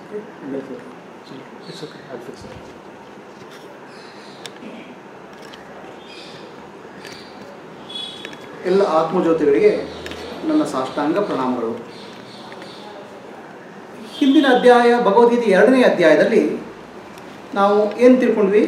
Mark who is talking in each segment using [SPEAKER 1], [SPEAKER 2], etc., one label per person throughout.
[SPEAKER 1] It's okay, I'll fix it.
[SPEAKER 2] ಎಲ್ಲ ಆತ್ಮಜ್ಯೋತಿಗಳಿಗೆ ನನ್ನ ಸಾಷ್ಟಾಂಗ ಪ್ರಣಾಮಗಳು ಹಿಂದಿನ ಅಧ್ಯಾಯ ಭಗವದ್ಗೀತೆ ಎರಡನೇ ಅಧ್ಯಾಯದಲ್ಲಿ ನಾವು ಏನು ತಿಳ್ಕೊಂಡ್ವಿ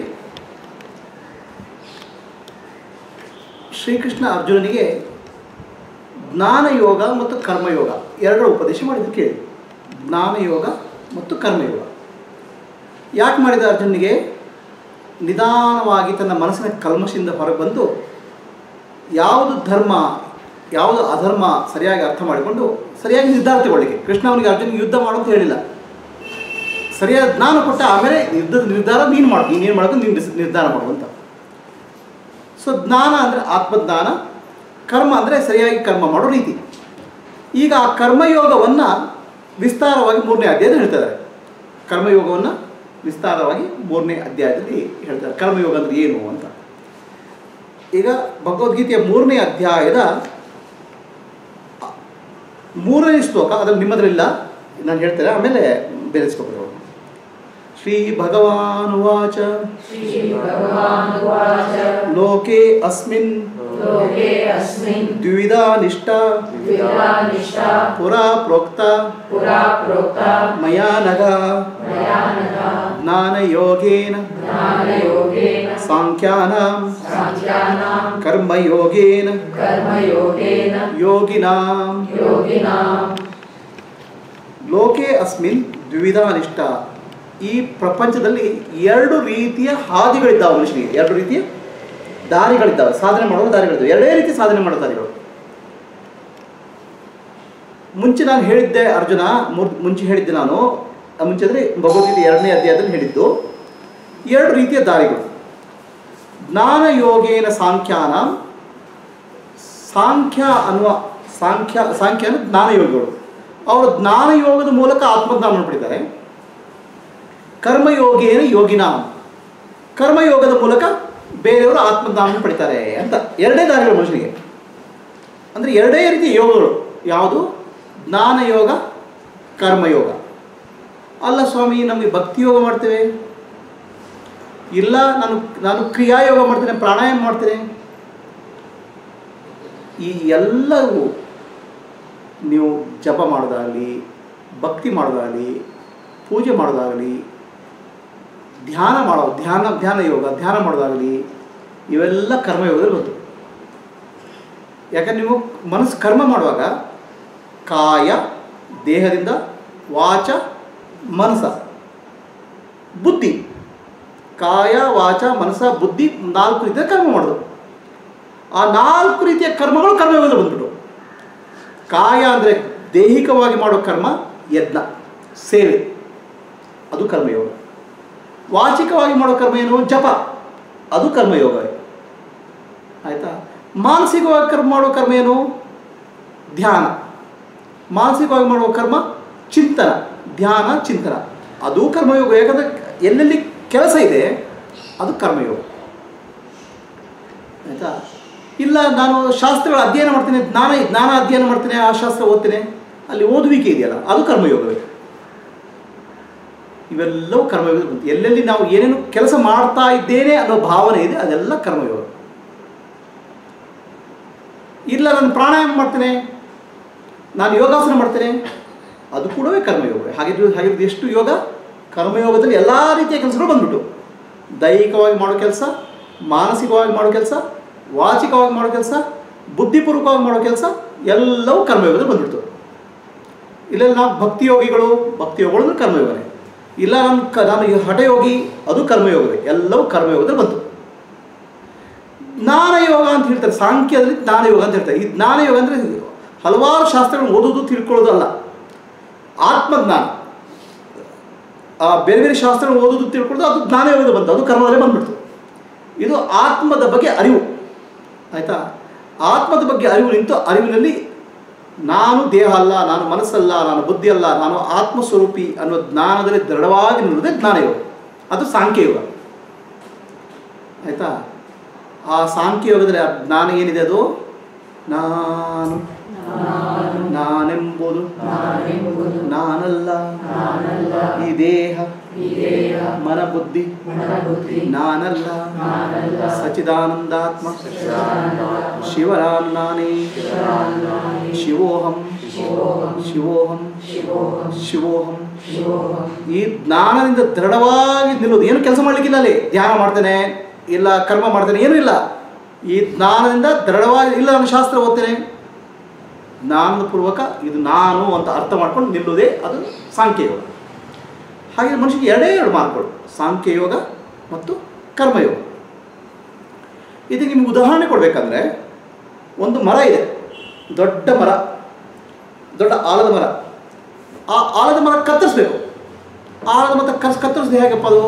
[SPEAKER 2] ಶ್ರೀಕೃಷ್ಣ ಅರ್ಜುನನಿಗೆ ಜ್ಞಾನಯೋಗ ಮತ್ತು ಕರ್ಮಯೋಗ ಎರಡರ ಉಪದೇಶ ಮಾಡಿದ್ದು ಕೇಳಿ ಜ್ಞಾನಯೋಗ ಮತ್ತು ಕರ್ಮಯೋಗ ಯಾಕೆ ಮಾಡಿದ ಅರ್ಜುನಿಗೆ ನಿಧಾನವಾಗಿ ತನ್ನ ಮನಸ್ಸಿನ ಕಲ್ಮಶದಿಂದ ಹೊರಗೆ ಬಂದು ಯಾವುದು ಧರ್ಮ ಯಾವುದು ಅಧರ್ಮ ಸರಿಯಾಗಿ ಅರ್ಥ ಮಾಡಿಕೊಂಡು ಸರಿಯಾಗಿ ನಿರ್ಧಾರ ತಗೊಳ್ಳಿಕ್ಕೆ ಕೃಷ್ಣ ಅವನಿಗೆ ಅರ್ಜುನಿಗೆ ಯುದ್ಧ ಮಾಡು ಅಂತ ಹೇಳಿಲ್ಲ ಸರಿಯಾದ ಜ್ಞಾನ ಕೊಟ್ಟ ಆಮೇಲೆ ಯುದ್ಧದ ನಿರ್ಧಾರ ನೀನು ಮಾಡು ನೀನೇನು ಮಾಡೋದು ನೀನು ಡಿಸ್- ನಿರ್ಧಾರ ಮಾಡು ಅಂತ ಸೊ ಜ್ಞಾನ ಅಂದರೆ ಆತ್ಮಜ್ಞಾನ ಕರ್ಮ ಅಂದರೆ ಸರಿಯಾಗಿ ಕರ್ಮ ಮಾಡೋ ರೀತಿ ಈಗ ಆ ಕರ್ಮಯೋಗವನ್ನು ವಿಸ್ತಾರವಾಗಿ ಮೂರನೇ ಅಧ್ಯಾಯದಲ್ಲಿ ಹೇಳ್ತಾರೆ ಕರ್ಮಯೋಗವನ್ನು ವಿಸ್ತಾರವಾಗಿ ಮೂರನೇ ಅಧ್ಯಾಯದಲ್ಲಿ ಹೇಳ್ತಾರೆ ಕರ್ಮಯೋಗ ಅಂದರೆ ಏನು ಅಂತ ಈಗ ಭಗವದ್ಗೀತೆಯ ಮೂರನೇ ಅಧ್ಯಾಯದ ಮೂರನೇ ಶ್ಲೋಕ ಅದ್ರಲ್ಲಿ ನಿಮ್ಮದ್ರಲ್ಲಿಲ್ಲ ನಾನು ಹೇಳ್ತೇನೆ ಆಮೇಲೆ ಬೇರೆ ಶ್ಲೋಕಗಳು ಶ್ರೀ ಭಗವಾನ್ ವಾಚ
[SPEAKER 3] श्रीभगवानुवाच
[SPEAKER 2] ಲೋಕೆ ಅಸ್ಮಿನ್
[SPEAKER 3] लोके अस्मिन्
[SPEAKER 2] ದ್ವಿಧಾ ನಿಷ್ಠ
[SPEAKER 3] द्विधा निष्ठा
[SPEAKER 2] ಪುರಾ ಪ್ರೋಕ್ತ
[SPEAKER 3] पुरा प्रोक्ता
[SPEAKER 2] ಮಯಾ ನಗ
[SPEAKER 3] मया नघा
[SPEAKER 2] ಜ್ಞಾನಯೋಗೇನ
[SPEAKER 3] ज्ञानयोगेन
[SPEAKER 2] ಸಾಂಖ್ಯಾನಾಂ
[SPEAKER 3] साङ्ख्यानां
[SPEAKER 2] ಕರ್ಮಯೋಗೇನ
[SPEAKER 3] कर्मयोगेन
[SPEAKER 2] ಯೋಗಿನಾಂ
[SPEAKER 3] योगिनां
[SPEAKER 2] ಲೋಕೆ ಅಸ್ಮಿನ್ ದ್ವಿಧಾ ನಿಷ್ಠ ಈ ಪ್ರಪಂಚದಲ್ಲಿ ಎರಡು ರೀತಿಯ ಹಾದಿಗಳಿದ್ದಾವೆ ಮನುಷ್ಯನಿಗೆ ಎರಡು ರೀತಿಯ ದಾರಿಗಳಿದ್ದಾವೆ ಸಾಧನೆ ಮಾಡುವ ದಾರಿಗಳಿದ್ದಾವೆ ಎರಡೇ ರೀತಿ ಸಾಧನೆ ಮಾಡೋ ದಾರಿಗಳು ಮುಂಚೆ ನಾನು ಹೇಳಿದ್ದೆ ಅರ್ಜುನ ಮುರ್- ಮುಂಚೆ ಹೇಳಿದ್ದೆ ನಾನು ಆ ಮುಂಚೆ ಅಂದರೆ ಭಗವದ್ಗೀತೆ ಎರಡನೇ ಅಧ್ಯಾಯದಲ್ಲಿ ಹೇಳಿದ್ದು ಎರಡು ರೀತಿಯ ದಾರಿಗಳು ಜ್ಞಾನ ಯೋಗೇನ ಸಾಂಖ್ಯಾನ ಸಾಂಖ್ಯ ಅನ್ನುವ ಸಾಂಖ್ಯ ಸಾಂಖ್ಯ ಅಂದರೆ ಜ್ಞಾನಯೋಗಿಗಳು ಅವರು ಜ್ಞಾನಯೋಗದ ಮೂಲಕ ಆತ್ಮಜ್ಞಾನ ಪಡಿತಾರೆ ಕರ್ಮಯೋಗೇನ ಯೋಗಿನ ಕರ್ಮಯೋಗದ ಮೂಲಕ ಬೇರೆಯವರು ಆತ್ಮಜ್ಞಾನ ಪಡಿತಾರೆ ಅಂತ ಎರಡೇ ದಾರಿಗಳು ಮನುಷ್ಯನಿಗೆ ಅಂದರೆ ಎರಡೇ ರೀತಿಯ ಯೋಗಗಳು ಯಾವುದು ಜ್ಞಾನಯೋಗ ಕರ್ಮಯೋಗ ಅಲ್ಲ ಸ್ವಾಮಿ ನಮಗೆ ಭಕ್ತಿ ಯೋಗ ಮಾಡ್ತೇವೆ ಇಲ್ಲ ನಾನು ನಾನು ಕ್ರಿಯಾಯೋಗ ಮಾಡ್ತೇನೆ ಪ್ರಾಣಾಯಾಮ ಮಾಡ್ತೇನೆ ಈ ಎಲ್ಲವೂ ನೀವು ಜಪ ಮಾಡೋದಾಗಲಿ ಭಕ್ತಿ ಮಾಡೋದಾಗಲಿ ಪೂಜೆ ಮಾಡೋದಾಗಲಿ ಧ್ಯಾನ ಮಾಡೋ ಧ್ಯಾನ ಧ್ಯಾನ ಯೋಗ ಧ್ಯಾನ ಮಾಡೋದಾಗಲಿ ಇವೆಲ್ಲ ಕರ್ಮಯೋಗದಲ್ಲಿ ಬಂತು ಯಾಕಂದ್ರೆ ನೀವು ಮನಸ್ಸು ಕರ್ಮ ಮಾಡುವಾಗ ಕಾಯ ದೇಹದಿಂದ ವಾಚ ಮನಸ ಬುದ್ಧಿ ಕಾಯ ವಾಚ ಮನಸ ಬುದ್ಧಿ ನಾಲ್ಕು ರೀತಿಯ ಕರ್ಮ ಮಾಡೋದು ಆ ನಾಲ್ಕು ರೀತಿಯ ಕರ್ಮಗಳು ಕರ್ಮಯೋಗದಲ್ಲಿ ಬಂದ್ಬಿಟ್ಟು ಕಾಯ ಅಂದರೆ ದೈಹಿಕವಾಗಿ ಮಾಡೋ ಕರ್ಮ ಯಜ್ಞ ಸೇವೆ ಅದು ಕರ್ಮಯೋಗ ವಾಚಿಕವಾಗಿ ಮಾಡೋ ಕರ್ಮ ಏನು ಜಪ ಅದು ಕರ್ಮಯೋಗ ಆಯಿತಾ ಮಾನಸಿಕವಾಗಿ ಕರ್ಮ ಮಾಡೋ ಕರ್ಮ ಏನು ಧ್ಯಾನ ಮಾನಸಿಕವಾಗಿ ಮಾಡುವ ಕರ್ಮ ಚಿಂತನ ಧ್ಯಾನ ಚಿಂತನ ಅದು ಕರ್ಮಯೋಗ ಯಾಕಂದರೆ ಎಲ್ಲೆಲ್ಲಿ ಕೆಲಸ ಇದೆ ಅದು ಕರ್ಮಯೋಗ ಆಯಿತಾ ಇಲ್ಲ ನಾನು ಶಾಸ್ತ್ರಗಳ ಅಧ್ಯಯನ ಮಾಡ್ತೇನೆ ಜ್ಞಾನ ಜ್ಞಾನ ಅಧ್ಯಯನ ಮಾಡ್ತೇನೆ ಆ ಶಾಸ್ತ್ರ ಓದ್ತೇನೆ ಅಲ್ಲಿ ಓದುವಿಕೆ ಇದೆಯಲ್ಲ ಅದು ಕರ್ಮಯೋಗವೇ ಇವೆಲ್ಲವೂ ಕರ್ಮಯೋಗ ಬಂತು ಎಲ್ಲೆಲ್ಲಿ ನಾವು ಏನೇನು ಕೆಲಸ ಮಾಡ್ತಾ ಇದ್ದೇನೆ ಅನ್ನೋ ಭಾವನೆ ಇದೆ ಅದೆಲ್ಲ ಕರ್ಮಯೋಗ ಇಲ್ಲ ನಾನು ಪ್ರಾಣಾಯಾಮ ಮಾಡ್ತೇನೆ ನಾನು ಯೋಗಾಸನ ಮಾಡ್ತೇನೆ ಅದು ಕೂಡವೇ ಕರ್ಮಯೋಗವೇ ಹಾಗಿದ್ರೆ ಹಾಗಿದ್ರೆ ಎಷ್ಟು ಯೋಗ ಕರ್ಮಯೋಗದಲ್ಲಿ ಎಲ್ಲ ರೀತಿಯ ಕೆಲಸಗಳು ಬಂದ್ಬಿಟ್ಟು ದೈಹಿಕವಾಗಿ ಮಾಡೋ ಕೆಲಸ ಮಾನಸಿಕವಾಗಿ ಮಾಡೋ ಕೆಲಸ ವಾಚಿಕವಾಗಿ ಮಾಡೋ ಕೆಲಸ ಬುದ್ಧಿಪೂರ್ವಕವಾಗಿ ಮಾಡೋ ಕೆಲಸ ಎಲ್ಲವೂ ಕರ್ಮಯೋಗದಲ್ಲಿ ಬಂದ್ಬಿಡ್ತು ಇಲ್ಲ ನಾವು ಭಕ್ತಿಯೋಗಿಗಳು ಭಕ್ತಿಯೋಗಗಳು ಕರ್ಮಯೋಗನೇ ಇಲ್ಲ ನಾನು ಕ ನಾನು ಈ ಹಠಯೋಗಿ ಅದು ಕರ್ಮಯೋಗವೇ ಎಲ್ಲವೂ ಕರ್ಮಯೋಗದಲ್ಲಿ ಬಂತು ಜ್ಞಾನಯೋಗ ಅಂತ ಹೇಳ್ತಾರೆ ಸಾಂಖ್ಯದಲ್ಲಿ ಜ್ಞಾನಯೋಗ ಅಂತ ಹೇಳ್ತಾರೆ ಈ ಜ್ಞಾನಯೋಗ ಅಂದರೆ ಹಲವಾರು ಶಾಸ್ತ್ರಗಳನ್ನು ಓದೋದು ತಿಳ್ಕೊಳ್ಳೋದು ಅಲ್ಲ ಆತ್ಮಜ್ಞಾನ ಆ ಬೇರೆ ಬೇರೆ ಶಾಸ್ತ್ರಗಳು ಓದೋದು ತಿಳ್ಕೊಳ್ಳೋದು ಅದು ಜ್ಞಾನಯೋಗದ ಬಂತು ಅದು ಕರ್ಮದಲ್ಲೇ ಬಂದ್ಬಿಡ್ತು ಇದು ಆತ್ಮದ ಬಗ್ಗೆ ಅರಿವು ಆಯಿತಾ ಆತ್ಮದ ಬಗ್ಗೆ ಅರಿವು ನಿಂತು ಅರಿವಿನಲ್ಲಿ ನಾನು ದೇಹ ಅಲ್ಲ ನಾನು ಮನಸ್ಸಲ್ಲ ನಾನು ಬುದ್ಧಿ ಅಲ್ಲ ನಾನು ಆತ್ಮಸ್ವರೂಪಿ ಅನ್ನೋ ಜ್ಞಾನದಲ್ಲಿ ದೃಢವಾಗಿ ನಿಲ್ಲುವುದೇ ಜ್ಞಾನಯೋಗ ಅದು ಸಾಂಖ್ಯಯೋಗ ಆಯಿತಾ ಆ ಸಾಂಖ್ಯಯೋಗದಲ್ಲಿ ಆ ಜ್ಞಾನ ಏನಿದೆ ಅದು ನಾನು ನಾನೆಂಬುದು
[SPEAKER 3] ನಾನೆಂಬುದು
[SPEAKER 2] ನಾನಲ್ಲ
[SPEAKER 3] ನಾನಲ್ಲ
[SPEAKER 2] ಈ ವಿದೇಹ
[SPEAKER 3] ವಿಧೇಯ
[SPEAKER 2] ಮನ ಬುದ್ಧಿ
[SPEAKER 3] ಮನಬುದ್ಧಿ
[SPEAKER 2] ನಾನಲ್ಲ
[SPEAKER 3] ನಾನಲ್ಲ
[SPEAKER 2] ಸಚಿದಾನಂದಾತ್ಮ
[SPEAKER 3] ಸಚ್ಚಿದಾನಂದಾತ್ಮ
[SPEAKER 2] ಶಿವರಾಮ್ ನಾನೇ
[SPEAKER 3] ಶಿವರಾಮ್ನಾಮಿ
[SPEAKER 2] ಶಿವೋಹಂ
[SPEAKER 3] ಶಿವೋಹಂ
[SPEAKER 2] ಶಿವೋಹಂ
[SPEAKER 3] ಶಿವೋಹಂ
[SPEAKER 2] ಶಿವೋಹಂ
[SPEAKER 3] ಶಿವೋಹಂ
[SPEAKER 2] ಈ ಜ್ಞಾನದಿಂದ ದೃಢವಾಗಿ ನಿಲ್ಲೋದು ಏನು ಕೆಲಸ ಮಾಡಲಿಕ್ಕಿಲ್ಲ ಅಲ್ಲಿ ಧ್ಯಾನ ಮಾಡ್ತೇನೆ ಇಲ್ಲ ಕರ್ಮ ಮಾಡ್ತೇನೆ ಏನೂ ಇಲ್ಲ ಈ ಜ್ಞಾನದಿಂದ ದೃಢವಾಗಿ ಇಲ್ಲ ನಾನು ಶಾಸ್ತ್ರ ಓದ್ತೇನೆ ಜ್ಞಾನದ ಪೂರ್ವಕ ಇದು ನಾನು ಅಂತ ಅರ್ಥ ಮಾಡ್ಕೊಂಡು ನಿಲ್ಲುವುದೇ ಅದು ಸಾಂಖ್ಯಯೋಗ ಹಾಗೆ ಮನುಷ್ಯನಿಗೆ ಎರಡೇ ಎರಡು ಮಾರ್ಗಗಳು ಸಾಂಖ್ಯಯೋಗ ಮತ್ತು ಕರ್ಮಯೋಗ ಇದಕ್ಕೆ ನಿಮ್ಗೆ ಉದಾಹರಣೆ ಕೊಡಬೇಕಂದ್ರೆ ಒಂದು ಮರ ಇದೆ ದೊಡ್ಡ ಮರ ದೊಡ್ಡ ಆಲದ ಮರ ಆ ಆಲದ ಮರ ಕತ್ತರಿಸ್ಬೇಕು ಆಲದ ಮರ ಕಸ್ ಕತ್ತರಿಸಿದ ಹೇಗಪ್ಪ ಅದು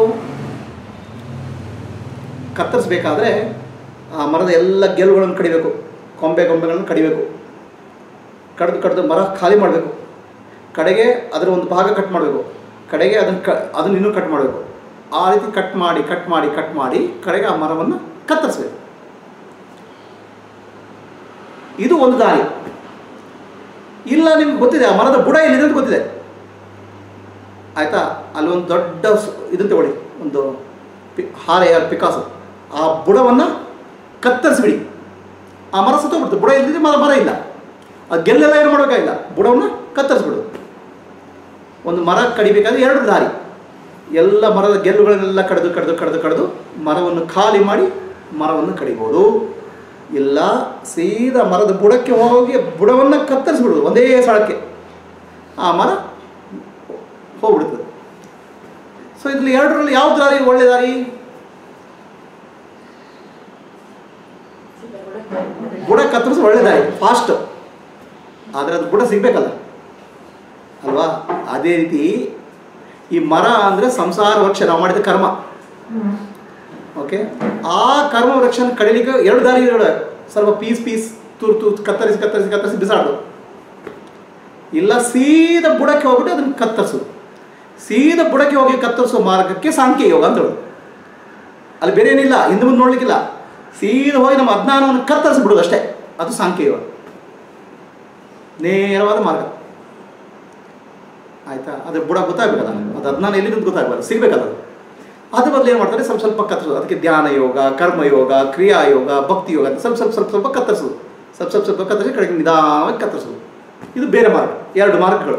[SPEAKER 2] ಕತ್ತರಿಸ್ಬೇಕಾದ್ರೆ ಆ ಮರದ ಎಲ್ಲ ಗೆಲ್ಲುಗಳನ್ನು ಕಡಿಬೇಕು ಕೊಂಬೆ ಕೊಂಬೆಗಳನ್ನು ಕಡಿಬೇಕು ಕಡ್ದು ಕಡ್ದು ಮರ ಖಾಲಿ ಮಾಡಬೇಕು ಕಡೆಗೆ ಅದರ ಒಂದು ಭಾಗ ಕಟ್ ಮಾಡಬೇಕು ಕಡೆಗೆ ಅದನ್ನು ಕ ಅದನ್ನು ಇನ್ನೂ ಕಟ್ ಮಾಡಬೇಕು ಆ ರೀತಿ ಕಟ್ ಮಾಡಿ ಕಟ್ ಮಾಡಿ ಕಟ್ ಮಾಡಿ ಕಡೆಗೆ ಆ ಮರವನ್ನು ಕತ್ತರಿಸ್ಬೇಕು ಇದು ಒಂದು ದಾರಿ ಇಲ್ಲ ನಿಮ್ಗೆ ಗೊತ್ತಿದೆ ಆ ಮರದ ಬುಡ ಎಲ್ಲಿದೆ ಅಂತ ಗೊತ್ತಿದೆ ಆಯಿತಾ ಅಲ್ಲಿ ಒಂದು ದೊಡ್ಡ ಸ್- ಇದನ್ನು ತಗೊಳ್ಳಿ ಒಂದು ಪಿ ಹಾರೆ ಪಿಕಾಸು ಆ ಬುಡವನ್ನು ಕತ್ತರಿಸ್ಬಿಡಿ ಆ ಮರ ಸತ್ತೋಗ್ಬಿಡ್ತು ಬುಡ ಇಲ್ಲದಿದ್ರೆ ಮರ ಮರ ಇಲ್ಲ ಆ ಗೆಲ್ಲೆಲ್ಲ ಏನು ಮಾಡಬೇಕಾಗಿಲ್ಲ ಬುಡವನ್ನು ಕತ್ತರಿಸ್ಬಿಡು ಒಂದು ಮರ ಕಡಿಬೇಕಾದ್ರೆ ಎರಡು ದಾರಿ ಎಲ್ಲ ಮರದ ಗೆಲ್ಲುಗಳನ್ನೆಲ್ಲ ಕಡಿದು ಕಡಿದು ಕಡಿದು ಕಡಿದು ಮರವನ್ನು ಖಾಲಿ ಮಾಡಿ ಮರವನ್ನು ಕಡಿಬೋದು ಇಲ್ಲ ಸೀದಾ ಮರದ ಬುಡಕ್ಕೆ ಹೋಗಿ ಬುಡವನ್ನು ಕತ್ತರಿಸ್ಬಿಡೋದು ಒಂದೇ ಸ್ಥಳಕ್ಕೆ ಆ ಮರ ಹೋಗ್ಬಿಡ್ತದೆ ಸೊ ಇದ್ರಲ್ಲಿ ಎರಡರಲ್ಲಿ ಯಾವ ದಾರಿ ಒಳ್ಳೆ ದಾರಿ ಬುಡ ಕತ್ತರಿಸಿ ಒಳ್ಳೆ ದಾರಿ ಫಾಸ್ಟ್ ಆದರೆ ಅದು ಬುಡ ಸಿಗಬೇಕಲ್ಲ ಅಲ್ವಾ ಅದೇ ರೀತಿ ಈ ಮರ ಅಂದರೆ ಸಂಸಾರ ವೃಕ್ಷ ನಾವು ಮಾಡಿದ ಕರ್ಮ ಓಕೆ ಆ ಕರ್ಮ ವೃಕ್ಷನ ಕಡಿಲಿಕ್ಕೆ ಎರಡು ದಾರಿ ಇರೋದು ಸ್ವಲ್ಪ ಪೀಸ್ ಪೀಸ್ ತೂರು ತೂರು ಕತ್ತರಿಸಿ ಕತ್ತರಿಸಿ ಕತ್ತರಿಸಿ ಬಿಸಾಡೋದು ಇಲ್ಲ ಸೀದಾ ಬುಡಕ್ಕೆ ಹೋಗ್ಬಿಟ್ಟು ಅದನ್ನು ಕತ್ತರಿಸೋದು ಸೀದಾ ಬುಡಕ್ಕೆ ಹೋಗಿ ಕತ್ತರಿಸೋ ಮಾರ್ಗಕ್ಕೆ ಸಾಂಖ್ಯ ಯೋಗ ಅಂತ ಹೇಳೋದು ಅಲ್ಲಿ ಬೇರೆ ಏನಿಲ್ಲ ಹಿಂದೆ ಮುಂದೆ ನೋಡ್ಲಿಕ್ಕಿಲ್ಲ ಸೀದಾ ಹೋಗಿ ನಮ್ಮ ಅಜ್ಞಾನವನ್ನು ಕತ್ತರಿಸ್ಬಿಡೋದು ಅಷ್ಟೇ ಅದು ಸಾಂಖ್ಯ ಯೋಗ ನೇರವಾದ ಮಾರ್ಗ ಆಯ್ತಾ ಅದ್ರ ಬುಡ ಗೊತ್ತಾಗಬೇಕಲ್ಲ ಅದು ಅಜ್ಞಾನ ಎಲ್ಲಿಂದ ಗೊತ್ತಾಗಬಾರ್ದು ಸಿಗ್ಬೇಕಲ್ಲ ಅದು ಅದ್ರ ಬದಲು ಏನು ಮಾಡ್ತಾರೆ ಸ್ವಲ್ಪ ಸ್ವಲ್ಪ ಕತ್ತರಿಸೋದು ಅದಕ್ಕೆ ಧ್ಯಾನ ಯೋಗ ಕರ್ಮಯೋಗ ಕ್ರಿಯಾ ಯೋಗ ಭಕ್ತಿ ಯೋಗ ಅಂತ ಸ್ವಲ್ಪ ಸ್ವಲ್ಪ ಸ್ವಲ್ಪ ಸ್ವಲ್ಪ ಕತ್ತರಿಸೋದು ಸ್ವಲ್ಪ ಸ್ವಲ್ಪ ಸ್ವಲ್ಪ ಕತ್ತರಿಸಿ ಕಡೆಗೆ ನಿಧಾನವಾಗಿ ಕತ್ತರಿಸೋದು ಇದು ಬೇರೆ ಮಾರ್ಗ ಎರಡು ಮಾರ್ಗಗಳು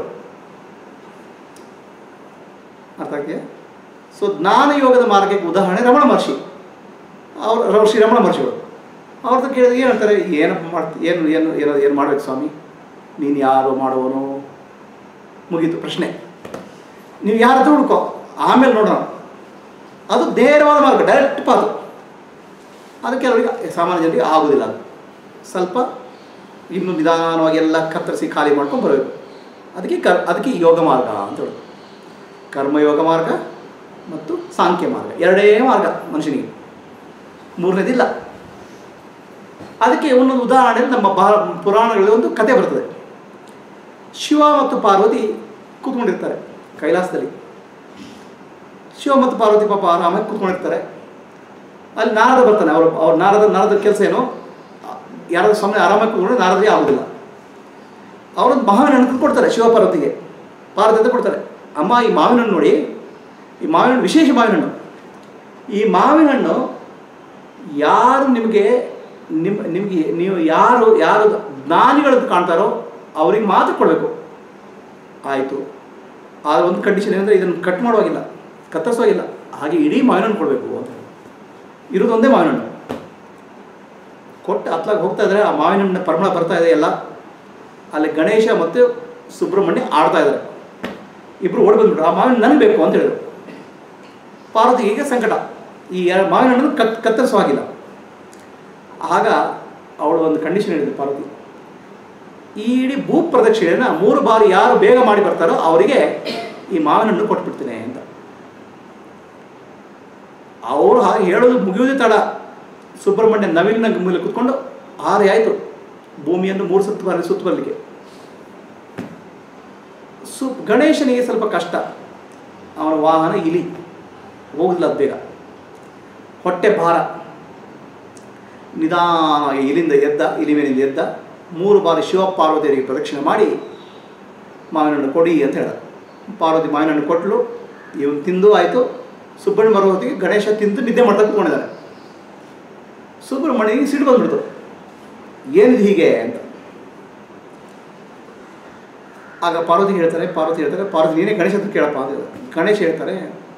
[SPEAKER 2] ಅರ್ಥ ಆಗ್ತೀಯಾ ಸೊ ಜ್ಞಾನ ಯೋಗದ ಮಾರ್ಗಕ್ಕೆ ಉದಾಹರಣೆ ರಮಣ ಮಹರ್ಷಿ ಅವ್ರು ರ- ಶ್ರೀ ರಮಣ ಮಹರ್ಷಿಗಳು ಅವ್ರದ್ದು ಕೇಳಿದ್ರೆ ಏನು ಹೇಳ್ತಾರೆ ಏನಪ್ಪ ಮಾಡ್ತಿ ಏನು ಏನು ಏನು ಏನು ಮಾಡ್ಬೇಕು ಸ್ವಾಮಿ ನೀನು ಯಾರು ಮಾಡುವನು ಮುಗೀತು ಪ್ರಶ್ನೆ ನೀವು ಯಾರ ಹತ್ರ ಹುಡ್ಕೋ ಆಮೇಲೆ ನೋಡೋಣ ಅದು ನೇರವಾದ ಮಾರ್ಗ ಡೈರೆಕ್ಟ್ ಪಾದು ಅದು ಕೆಲವರಿಗೆ ಸಾಮಾನ್ಯ ಜನರಿಗೆ ಆಗೋದಿಲ್ಲ ಅದು ಸ್ವಲ್ಪ ಇನ್ನು ನಿಧಾನವಾಗಿ ಎಲ್ಲ ಕತ್ತರಿಸಿ ಖಾಲಿ ಮಾಡ್ಕೊಂಡು ಬರಬೇಕು ಅದಕ್ಕೆ ಕರ್ ಅದಕ್ಕೆ ಯೋಗ ಮಾರ್ಗ ಅಂತ ಹೇಳೋದು ಕರ್ಮಯೋಗ ಮಾರ್ಗ ಮತ್ತು ಸಾಂಖ್ಯ ಮಾರ್ಗ ಎರಡೇ ಮಾರ್ಗ ಮನುಷ್ಯನಿಗೆ ಮೂರನೇದಿಲ್ಲ ಅದಕ್ಕೆ ಒಂದೊಂದು ಉದಾಹರಣೆ ನಮ್ಮ ಬಾ ಪುರಾಣಗಳಲ್ಲಿ ಒಂದು ಕತೆ ಬರ್ತದೆ ಶಿವ ಮತ್ತು ಪಾರ್ವತಿ ಕೂತ್ಕೊಂಡಿರ್ತಾರೆ ಕೈಲಾಸದಲ್ಲಿ ಶಿವ ಮತ್ತು ಪಾರ್ವತಿ ಪಾಪ ಆರಾಮಾಗಿ ಕೂತ್ಕೊಂಡಿರ್ತಾರೆ ಅಲ್ಲಿ ನಾರದ ಬರ್ತಾನೆ ಅವರು ಅವ್ರ ನಾರದ ನಾರದ ಕೆಲಸ ಏನು ಯಾರಾದ್ರೂ ಸುಮ್ಮನೆ ಆರಾಮಾಗಿ ಕೂತ್ಕೊಂಡ್ರೆ ನಾರದೇ ಆಗೋದಿಲ್ಲ ಅವರೊಂದು ಮಾವಿನ ಹಣ್ಣು ಕೊಡ್ತಾರೆ ಶಿವ ಪಾರ್ವತಿಗೆ ಪಾರ್ವತಿ ಅಂತ ಕೊಡ್ತಾರೆ ಅಮ್ಮ ಈ ಮಾವಿನ ಹಣ್ಣು ನೋಡಿ ಈ ಮಾವಿನ ಹಣ್ಣು ವಿಶೇಷ ಮಾವಿನ ಹಣ್ಣು ಈ ಮಾವಿನ ಹಣ್ಣು ಯಾರು ನಿಮಗೆ ನಿಮ್ಮ ನಿಮಗೆ ನೀವು ಯಾರು ಯಾರು ಜ್ಞಾನಿಗಳದ್ದು ಕಾಣ್ತಾರೋ ಅವ್ರಿಗೆ ಮಾತ್ರ ಕೊಡಬೇಕು ಆಯಿತು ಆ ಒಂದು ಕಂಡೀಷನ್ ಏನಂದರೆ ಇದನ್ನು ಕಟ್ ಮಾಡುವಾಗಿಲ್ಲ ಕತ್ತರಿಸುವಾಗಿಲ್ಲ ಹಾಗೆ ಇಡೀ ಮಾವಿನ ಹಣ್ಣು ಕೊಡಬೇಕು ಅಂತ ಇರೋದು ಒಂದೇ ಮಾವಿನ ಹಣ್ಣು ಕೊಟ್ಟು ಹತ್ಲಾಗ ಹೋಗ್ತಾ ಇದ್ದಾರೆ ಆ ಮಾವಿನ ಹಣ್ಣಿನ ಪರಿಮಳ ಬರ್ತಾ ಇದೆ ಎಲ್ಲ ಅಲ್ಲಿ ಗಣೇಶ ಮತ್ತು ಸುಬ್ರಹ್ಮಣ್ಯ ಆಡ್ತಾ ಇದ್ದಾರೆ ಇಬ್ಬರು ಓಡಿ ಬಂದ್ಬಿಟ್ರು ಆ ಮಾವಿನ ನನಗೆ ಬೇಕು ಅಂತ ಹೇಳಿದ್ರು ಪಾರ್ವತಿಗೆ ಸಂಕಟ ಈ ಎರಡು ಮಾವಿನ ಹಣ್ಣನ್ನು ಕತ್ ಕತ್ತರಿಸುವಾಗಿಲ್ಲ ಆಗ ಅವಳು ಒಂದು ಕಂಡೀಷನ್ ಹೇಳಿದ್ರು ಪಾರ್ವತಿ ಈ ಇಡೀ ಭೂ ಪ್ರದಕ್ಷಿಣೆಯನ್ನು ಮೂರು ಬಾರಿ ಯಾರು ಬೇಗ ಮಾಡಿ ಬರ್ತಾರೋ ಅವರಿಗೆ ಈ ಮಾವಿನ ಹಣ್ಣು ಕೊಟ್ಬಿಡ್ತೀನಿ ಅಂತ ಅವರು ಹಾಗೆ ಹೇಳೋದು ಮುಗಿಯೋದೇ ತಡ ಸುಬ್ರಹ್ಮಣ್ಯ ನವಿಲಿನ ಮೇಲೆ ಕೂತ್ಕೊಂಡು ಆರೆ ಆಯಿತು ಭೂಮಿಯನ್ನು ಮೂರು ಸುತ್ತು ಬಾರಿ ಸುತ್ತು ಬರಲಿಕ್ಕೆ ಸು ಗಣೇಶನಿಗೆ ಸ್ವಲ್ಪ ಕಷ್ಟ ಅವನ ವಾಹನ ಇಲಿ ಹೋಗುದಿಲ್ಲ ಅದು ಬೇಗ ಹೊಟ್ಟೆ ಭಾರ ನಿಧಾನವಾಗಿ ಇಲಿಂದ ಎದ್ದ ಇಲಿ ಮೇಲಿಂದ ಎದ್ದ ಮೂರು ಬಾರಿ ಶಿವ ಪಾರ್ವತಿಯರಿಗೆ ಪ್ರದಕ್ಷಿಣೆ ಮಾಡಿ ಮಾವಿನ ಹಣ್ಣು ಕೊಡಿ ಅಂತ ಹೇಳ್ದ ಪಾರ್ವತಿ ಮಾವಿನ ಹಣ್ಣು ಕೊಟ್ಟಲು ಇವನು ತಿಂದು ಆಯಿತು ಸುಬ್ರಹ್ಮಣ್ಯ ಬರೋ ಹೊತ್ತಿಗೆ ಗಣೇಶ ತಿಂದು ನಿದ್ದೆ ಮಾಡ್ತಾ ಕೂತ್ಕೊಂಡಿದ್ದಾನೆ ಸುಬ್ರಹ್ಮಣ್ಯನಿಗೆ ಸಿಟ್ಟು ಬಂದ್ಬಿಡ್ತು ಏನಿದು ಹೀಗೆ ಅಂತ ಆಗ ಪಾರ್ವತಿ ಹೇಳ್ತಾರೆ ಪಾರ್ವತಿ ಹೇಳ್ತಾರೆ ಪಾರ್ವತಿ ನೀನೇ ಗಣೇಶ ಹತ್ರ ಕೇಳಪ್ಪ ಅಂತ ಹೇಳಿದ್ರು. ಗಣೇಶ ಹೇಳ್ತಾರೆ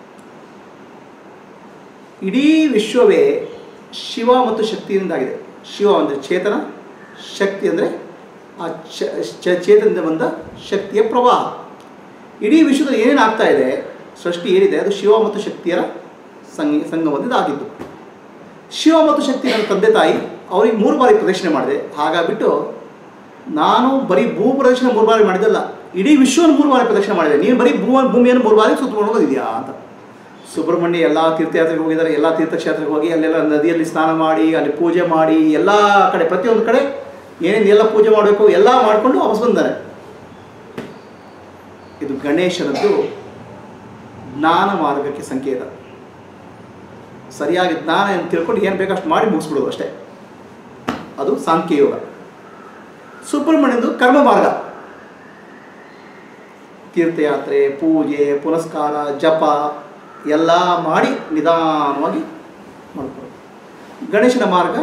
[SPEAKER 2] ಇಡೀ ವಿಶ್ವವೇ ಶಿವ ಮತ್ತು ಶಕ್ತಿಯಿಂದಾಗಿದೆ ಶಿವ ಅಂದರೆ ಚೇತನ ಶಕ್ತಿ ಅಂದರೆ ಆ ಚ ಚ- ಚೇತನದಿಂದ ಬಂದ ಶಕ್ತಿಯ ಪ್ರವಾಹ ಇಡೀ ವಿಶ್ವದಲ್ಲಿ ಏನೇನು ಆಗ್ತಾ ಇದೆ ಸೃಷ್ಟಿ ಏನಿದೆ ಅದು ಶಿವ ಮತ್ತು ಶಕ್ತಿಯರ ಸಂಗ ಸಂಗಮದಿಂದ ಆಗಿದ್ದು ಶಿವ ಮತ್ತು ಶಕ್ತಿ ನನ್ನ ತಂದೆ ತಾಯಿ ಅವರಿಗೆ ಮೂರು ಬಾರಿ ಪ್ರದಕ್ಷಿಣೆ ಮಾಡಿದೆ ಹಾಗಾಗ್ಬಿಟ್ಟು ನಾನು ಬರೀ ಭೂ ಪ್ರದಕ್ಷಿಣೆ ಮೂರು ಬಾರಿ ಮಾಡಿದ್ದಲ್ಲ ಇಡೀ ವಿಶ್ವವನ್ನು ಮೂರು ಬಾರಿ ಪ್ರದಕ್ಷಿಣೆ ಮಾಡಿದೆ ನೀನು ಬರೀ ಭೂ ಭೂಮಿಯನ್ನು ಮೂರು ಬಾರಿ ಸುತ್ತಕೊಂಡು ಹೋಗಿದ್ಯಾ ಅಂತ ಸುಬ್ರಹ್ಮಣ್ಯ ಎಲ್ಲ ತೀರ್ಥಯಾತ್ರೆಗೆ ಹೋಗಿದ್ದಾರೆ ಎಲ್ಲ ತೀರ್ಥಕ್ಷೇತ್ರಕ್ಕೆ ಹೋಗಿ ಅಲ್ಲೆಲ್ಲ ನದಿಯಲ್ಲಿ ಸ್ನಾನ ಮಾಡಿ ಅಲ್ಲಿ ಪೂಜೆ ಮಾಡಿ ಎಲ್ಲ ಕಡೆ ಪ್ರತಿಯೊಂದು ಕಡೆ ಏನೇನು ಎಲ್ಲ ಪೂಜೆ ಮಾಡಬೇಕು ಎಲ್ಲ ಮಾಡಿಕೊಂಡು ವಾಪಸ್ ಬಂದಾರೆ ಇದು ಗಣೇಶನದ್ದು ಜ್ಞಾನ ಮಾರ್ಗಕ್ಕೆ ಸಂಕೇತ ಸರಿಯಾಗಿ ಜ್ಞಾನ ಏನು ತಿಳ್ಕೊಂಡು ಏನು ಬೇಕಷ್ಟು ಮಾಡಿ ಮುಗಿಸ್ಬಿಡೋದು ಅಷ್ಟೇ ಅದು ಸಾಂಖ್ಯಯೋಗ ಸುಬ್ರಹ್ಮಣ್ಯಂದು ಕರ್ಮ ಮಾರ್ಗ ತೀರ್ಥಯಾತ್ರೆ ಪೂಜೆ ಪುನಸ್ಕಾರ ಜಪ ಎಲ್ಲ ಮಾಡಿ ನಿಧಾನವಾಗಿ ಮಾಡ್ಕೊಳ್ಳೋದು ಗಣೇಶನ ಮಾರ್ಗ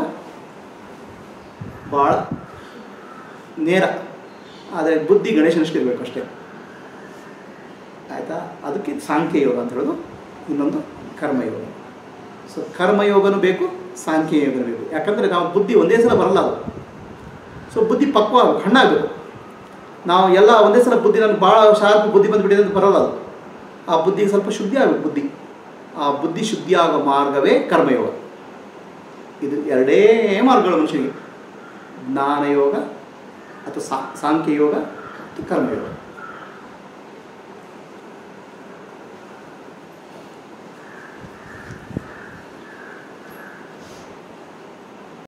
[SPEAKER 2] ಭಾಳ ನೇರ ಆದರೆ ಬುದ್ಧಿ ಗಣೇಶನಷ್ಟು ಇರಬೇಕು ಅಷ್ಟೇ ಆಯಿತಾ ಅದಕ್ಕೆ ಸಾಂಖ್ಯ ಯೋಗ ಅಂತ ಹೇಳೋದು ಇನ್ನೊಂದು ಕರ್ಮಯೋಗ ಸೊ ಕರ್ಮಯೋಗನೂ ಬೇಕು ಸಾಂಖ್ಯ ಯೋಗನೂ ಬೇಕು ಯಾಕಂದರೆ ನಾವು ಬುದ್ಧಿ ಒಂದೇ ಸಲ ಬರಲ್ಲ ಅದು ಸೊ ಬುದ್ಧಿ ಪಕ್ವ ಆಗ್ಬೇಕು ಹಣ್ಣಾಗಬೇಕು ನಾವು ಎಲ್ಲ ಒಂದೇ ಸಲ ಬುದ್ಧಿ ನನಗೆ ಭಾಳ ಶಾರ್ಪ್ ಬುದ್ಧಿ ಬಂದುಬಿಟ್ಟಿದೆ ಅಂತ ಬರಲ್ಲ ಅದು ಆ ಬುದ್ಧಿಗೆ ಸ್ವಲ್ಪ ಶುದ್ಧಿ ಆಗಬೇಕು ಬುದ್ಧಿ ಆ ಬುದ್ಧಿ ಶುದ್ಧಿ ಆಗೋ ಮಾರ್ಗವೇ ಕರ್ಮಯೋಗ ಇದು ಎರಡೇ ಮಾರ್ಗಗಳು ಮನುಷ್ಯನಿಗೆ ಜ್ಞಾನಯೋಗ ಅಥವಾ ಸಾ ಸಾಂಖ್ಯಯೋಗ ಮತ್ತು ಕರ್ಮಯೋಗ